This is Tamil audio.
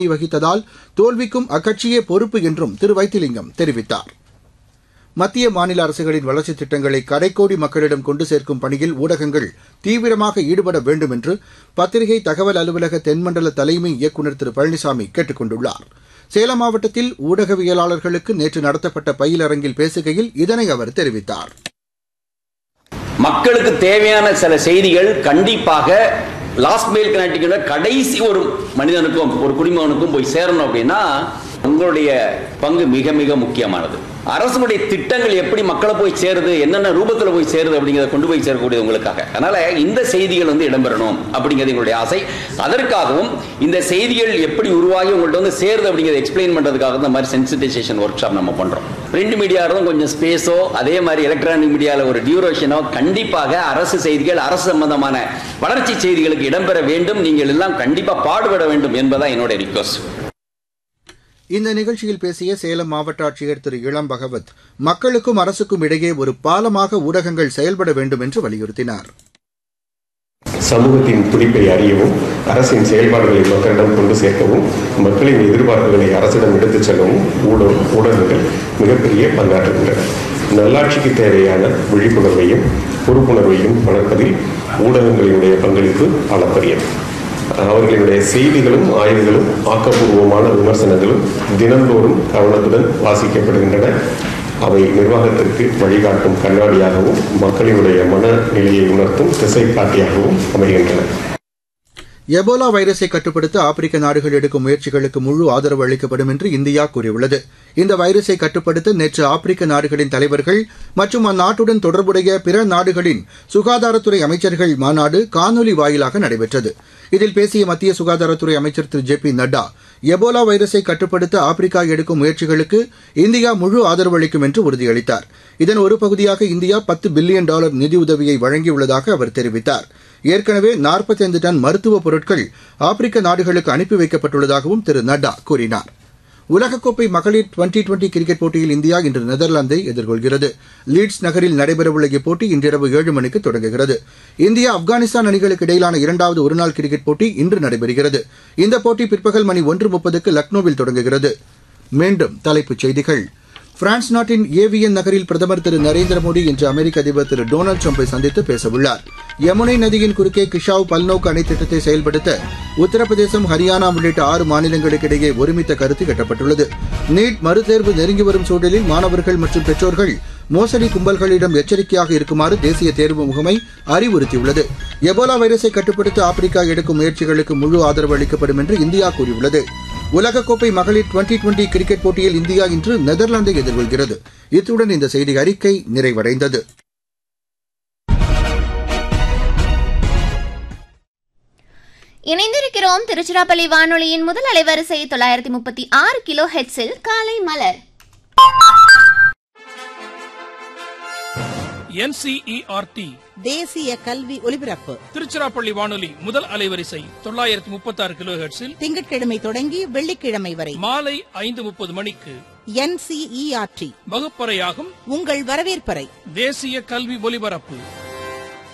வகித்ததால் தோல்விக்கும் அக்கட்சியே பொறுப்பு என்றும் திரு வைத்திலிங்கம் தெரிவித்தார் மத்திய மாநில அரசுகளின் வளர்ச்சித் திட்டங்களை கடைக்கோடி மக்களிடம் கொண்டு சேர்க்கும் பணியில் ஊடகங்கள் தீவிரமாக ஈடுபட வேண்டும் என்று பத்திரிகை தகவல் அலுவலக தென்மண்டல தலைமை இயக்குநர் திரு பழனிசாமி கேட்டுக் கொண்டுள்ளார் சேலம் மாவட்டத்தில் ஊடகவியலாளர்களுக்கு நேற்று நடத்தப்பட்ட பயிலரங்கில் பேசுகையில் இதனை அவர் தெரிவித்தார் மக்களுக்கு தேவையான சில செய்திகள் கண்டிப்பாக லாஸ்ட் மெயில் கனெக்டிங்கோட கடைசி ஒரு மனிதனுக்கும் ஒரு குடிமகனுக்கும் போய் சேரணும் அப்படின்னா உங்களுடைய பங்கு மிக மிக முக்கியமானது அரசுடைய திட்டங்கள் எப்படி மக்களை போய் சேருது என்னென்ன ரூபத்தில் போய் சேருது அப்படிங்கிறத கொண்டு போய் சேரக்கூடியது உங்களுக்காக அதனால இந்த செய்திகள் வந்து இடம்பெறணும் அப்படிங்கிறது எங்களுடைய ஆசை அதற்காகவும் இந்த செய்திகள் எப்படி உருவாகி உங்கள்ட்ட வந்து சேருது அப்படிங்கிறத எக்ஸ்பிளைன் பண்றதுக்காக இந்த மாதிரி சென்சிட்டைசேஷன் ஒர்க் ஷாப் நம்ம பண்றோம் பிரிண்ட் மீடியாவிலும் கொஞ்சம் ஸ்பேஸோ அதே மாதிரி எலக்ட்ரானிக் மீடியாவில் ஒரு டியூரேஷனோ கண்டிப்பாக அரசு செய்திகள் அரசு சம்பந்தமான வளர்ச்சி செய்திகளுக்கு இடம்பெற வேண்டும் நீங்கள் எல்லாம் கண்டிப்பா பாடுபட வேண்டும் என்பதான் என்னோட ரிக்வஸ்ட் இந்த நிகழ்ச்சியில் பேசிய சேலம் மாவட்ட ஆட்சியர் திரு இளம் பகவத் மக்களுக்கும் அரசுக்கும் இடையே ஒரு பாலமாக ஊடகங்கள் செயல்பட வேண்டும் என்று வலியுறுத்தினார் சமூகத்தின் துடிப்பை அறியவும் அரசின் செயல்பாடுகளை மக்களிடம் கொண்டு சேர்க்கவும் மக்களின் எதிர்பார்ப்புகளை அரசிடம் எடுத்துச் செல்லவும் ஊடக ஊடகங்கள் மிகப்பெரிய பங்காற்றுகின்றன நல்லாட்சிக்கு தேவையான விழிப்புணர்வையும் பொறுப்புணர்வையும் வளர்ப்பதில் ஊடகங்களினுடைய பங்களிப்பு அளப்பரியது அவர்களுடைய செய்திகளும் ஆய்வுகளும் ஆக்கப்பூர்வமான விமர்சனங்களும் தினந்தோறும் கவனத்துடன் வாசிக்கப்படுகின்றன அவை நிர்வாகத்திற்கு வழிகாட்டும் கண்ணாடியாகவும் மக்களினுடைய மனநிலையை உணர்த்தும் திசை காட்டியாகவும் அமைகின்றன எபோலா வைரஸை கட்டுப்படுத்த ஆப்பிரிக்க நாடுகள் எடுக்கும் முயற்சிகளுக்கு முழு ஆதரவு அளிக்கப்படும் என்று இந்தியா கூறியுள்ளது இந்த வைரஸை கட்டுப்படுத்த நேற்று ஆப்பிரிக்க நாடுகளின் தலைவர்கள் மற்றும் அந்நாட்டுடன் தொடர்புடைய பிற நாடுகளின் சுகாதாரத்துறை அமைச்சர்கள் மாநாடு காணொலி வாயிலாக நடைபெற்றது இதில் பேசிய மத்திய சுகாதாரத்துறை அமைச்சர் திரு ஜே பி நட்டா எபோலா வைரஸை கட்டுப்படுத்த ஆப்பிரிக்கா எடுக்கும் முயற்சிகளுக்கு இந்தியா முழு ஆதரவு அளிக்கும் என்று உறுதியளித்தார் இதன் ஒரு பகுதியாக இந்தியா பத்து பில்லியன் டாலர் நிதியுதவியை வழங்கியுள்ளதாக அவர் தெரிவித்தார் ஏற்கனவே நாற்பத்தைந்து டன் மருத்துவப் பொருட்கள் ஆப்பிரிக்க நாடுகளுக்கு அனுப்பி வைக்கப்பட்டுள்ளதாகவும் திரு நட்டா கூறினார் உலகக்கோப்பை மகளிர் டுவெண்டி டுவெண்டி கிரிக்கெட் போட்டியில் இந்தியா இன்று நெதர்லாந்தை எதிர்கொள்கிறது லீட்ஸ் நகரில் நடைபெறவுள்ள இப்போட்டி இன்றிரவு ஏழு மணிக்கு தொடங்குகிறது இந்தியா ஆப்கானிஸ்தான் அணிகளுக்கு இடையிலான இரண்டாவது ஒருநாள் கிரிக்கெட் போட்டி இன்று நடைபெறுகிறது இந்த போட்டி பிற்பகல் மணி ஒன்று முப்பதுக்கு லக்னோவில் தொடங்குகிறது மீண்டும் தலைப்புச் செய்திகள் பிரான்ஸ் நாட்டின் ஏவியன் நகரில் பிரதமர் திரு நரேந்திர மோடி இன்று அமெரிக்க அதிபர் திரு டொனால்டு ட்ரம்பை சந்தித்து பேசவுள்ளார் யமுனை நதியின் குறுக்கே கிஷாவ் பல்நோக்கு அணை திட்டத்தை செயல்படுத்த உத்தரப்பிரதேசம் ஹரியானா உள்ளிட்ட ஆறு மாநிலங்களுக்கு இடையே ஒருமித்த கருத்து கட்டப்பட்டுள்ளது நீட் மறுதேர்வு நெருங்கி வரும் சூழலில் மாணவர்கள் மற்றும் பெற்றோர்கள் மோசடி கும்பல்களிடம் எச்சரிக்கையாக இருக்குமாறு தேசிய தேர்வு முகமை அறிவுறுத்தியுள்ளது எபோலா வைரஸை கட்டுப்படுத்த ஆப்பிரிக்கா எடுக்கும் முயற்சிகளுக்கு முழு ஆதரவு அளிக்கப்படும் என்று இந்தியா கூறியுள்ளது உலகக்கோப்பை மகளிர் டுவெண்டி டுவெண்டி கிரிக்கெட் போட்டியில் இந்தியா இன்று நெதர்லாந்தை எதிர்கொள்கிறது இத்துடன் இந்த செய்தி அறிக்கை நிறைவடைந்தது இணைந்திருக்கிறோம் திருச்சிராப்பள்ளி வானொலியின் முதல் அலைவரிசை தொள்ளாயிரத்தி முப்பத்தி ஆறு கிலோ ஹெட்ஸில் காலை மலர் என்சிஇஆர்டி தேசிய கல்வி ஒலிபரப்பு திருச்சிராப்பள்ளி வானொலி முதல் அலைவரிசை தொள்ளாயிரத்தி முப்பத்தி ஆறு கிலோ ஹெர்ட்ஸில் திங்கட்கிழமை தொடங்கி வெள்ளிக்கிழமை வரை மாலை ஐந்து முப்பது மணிக்கு என்சிஇஆர்டி வகுப்பறையாகும் உங்கள் வரவேற்பறை தேசிய கல்வி ஒலிபரப்பு